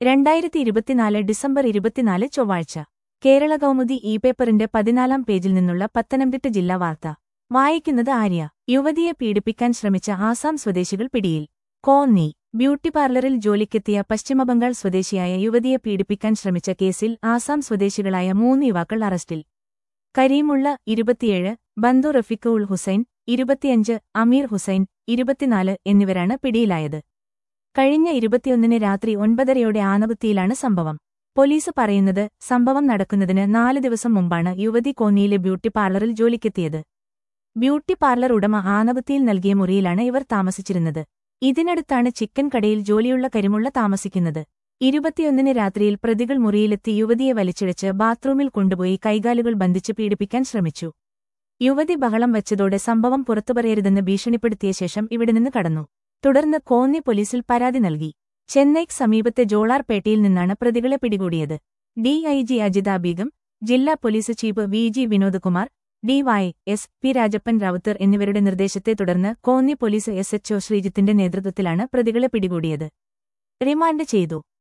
രണ്ടായിരത്തി ഇരുപത്തിനാല് ഡിസംബർ ഇരുപത്തിനാല് ചൊവ്വാഴ്ച കേരള കൗമുദി ഇ പേപ്പറിന്റെ പതിനാലാം പേജിൽ നിന്നുള്ള പത്തനംതിട്ട ജില്ലാ വാർത്ത വായിക്കുന്നത് ആര്യ യുവതിയെ പീഡിപ്പിക്കാൻ ശ്രമിച്ച ആസാം സ്വദേശികൾ പിടിയിൽ കോന്നി ബ്യൂട്ടി പാർലറിൽ ജോലിക്കെത്തിയ പശ്ചിമബംഗാൾ സ്വദേശിയായ യുവതിയെ പീഡിപ്പിക്കാൻ ശ്രമിച്ച കേസിൽ ആസാം സ്വദേശികളായ മൂന്ന് യുവാക്കൾ അറസ്റ്റിൽ കരീമുള്ള ഇരുപത്തിയേഴ് ബന്ദു റഫിഖ് ഉൾ ഹുസൈൻ ഇരുപത്തിയഞ്ച് അമീർ ഹുസൈൻ ഇരുപത്തിനാല് എന്നിവരാണ് പിടിയിലായത് കഴിഞ്ഞ ഇരുപത്തിയൊന്നിന് രാത്രി ഒൻപതരയോടെ ആനവത്തിയിലാണ് സംഭവം പോലീസ് പറയുന്നത് സംഭവം നടക്കുന്നതിന് നാല് ദിവസം മുമ്പാണ് യുവതി കോന്നിയിലെ ബ്യൂട്ടി പാർലറിൽ ജോലിക്കെത്തിയത് ബ്യൂട്ടി പാർലർ ഉടമ ആനവത്തിയിൽ നൽകിയ മുറിയിലാണ് ഇവർ താമസിച്ചിരുന്നത് ഇതിനടുത്താണ് ചിക്കൻ കടയിൽ ജോലിയുള്ള കരിമുള്ള താമസിക്കുന്നത് ഇരുപത്തിയൊന്നിന് രാത്രിയിൽ പ്രതികൾ മുറിയിലെത്തി യുവതിയെ വലിച്ചിഴച്ച് ബാത്റൂമിൽ കൊണ്ടുപോയി കൈകാലുകൾ ബന്ധിച്ച് പീഡിപ്പിക്കാൻ ശ്രമിച്ചു യുവതി ബഹളം വച്ചതോടെ സംഭവം പുറത്തുപറയരുതെന്ന് ഭീഷണിപ്പെടുത്തിയ ശേഷം ഇവിടെ നിന്ന് കടന്നു തുടർന്ന് കോന്നി പോലീസിൽ പരാതി നൽകി ചെന്നൈക്ക് സമീപത്തെ ജോളാർപേട്ടയിൽ നിന്നാണ് പ്രതികളെ പിടികൂടിയത് ഡിഐജി അജിത ബീഗം ജില്ലാ police chief V G Vinodkumar DY S P Rajappan Rawther എന്നിവരുടെ നിർദ്ദേശത്തെ തുടർന്ന് കോന്നി പോലീസ് എസ് എച്ച്ഒ ശ്രീജിത്തിന്റെ നേതൃത്വത്തിലാണ് പ്രതികളെ പിടികൂടിയത് റിമാൻഡ് ചെയ്തു